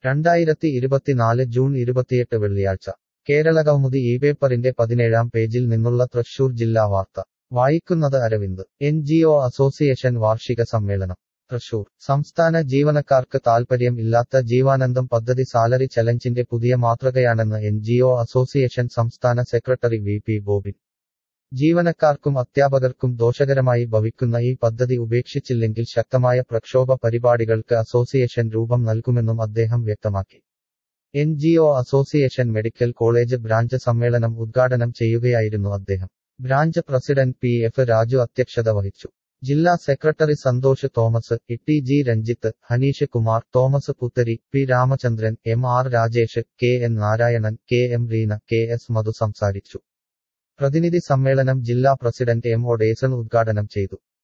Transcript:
രണ്ടായിരത്തി ഇരുപത്തിനാല് ജൂൺ ഇരുപത്തിയെട്ട് വെള്ളിയാഴ്ച കേരള കൗമുദി ഈ പേപ്പറിന്റെ പതിനേഴാം പേജിൽ നിന്നുള്ള തൃശൂർ ജില്ലാ വാർത്ത വായിക്കുന്നത് Aravind N G O association വാർഷിക സമ്മേളനം തൃശൂർ സംസ്ഥാന ജീവനക്കാർക്ക് താൽപര്യം ഇല്ലാത്ത ജീവാനന്ദം പദ്ധതി സാലറി ചലഞ്ചിന്റെ പുതിയ മാതൃകയാണെന്ന് എൻ ജി ഒ അസോസിയേഷൻ സംസ്ഥാന സെക്രട്ടറി വി പി ബോബിൻ ജീവനക്കാർക്കും അധ്യാപകർക്കും ദോഷകരമായി ഭവിക്കുന്ന ഈ പദ്ധതി ഉപേക്ഷിച്ചില്ലെങ്കിൽ ശക്തമായ പ്രക്ഷോഭ പരിപാടികൾക്ക് അസോസിയേഷൻ രൂപം നൽകുമെന്നും അദ്ദേഹം വ്യക്തമാക്കി N G O association medical college branch സമ്മേളനം ഉദ്ഘാടനം ചെയ്യുകയായിരുന്നു അദ്ദേഹം branch president P F Raju അധ്യക്ഷത വഹിച്ചു ജില്ലാ secretary Santhosh Thomas E G Ranjith Haneesh Kumar Thomas Puthari P Ramachandran M R Rajesh K N Narayanan K M Reena K S Madhu സംസാരിച്ചു പ്രതിനിധി സമ്മേളനം ജില്ലാ പ്രസിഡന്റ് എം ഒ ഡേസൺ ഉദ്ഘാടനം ചെയ്തു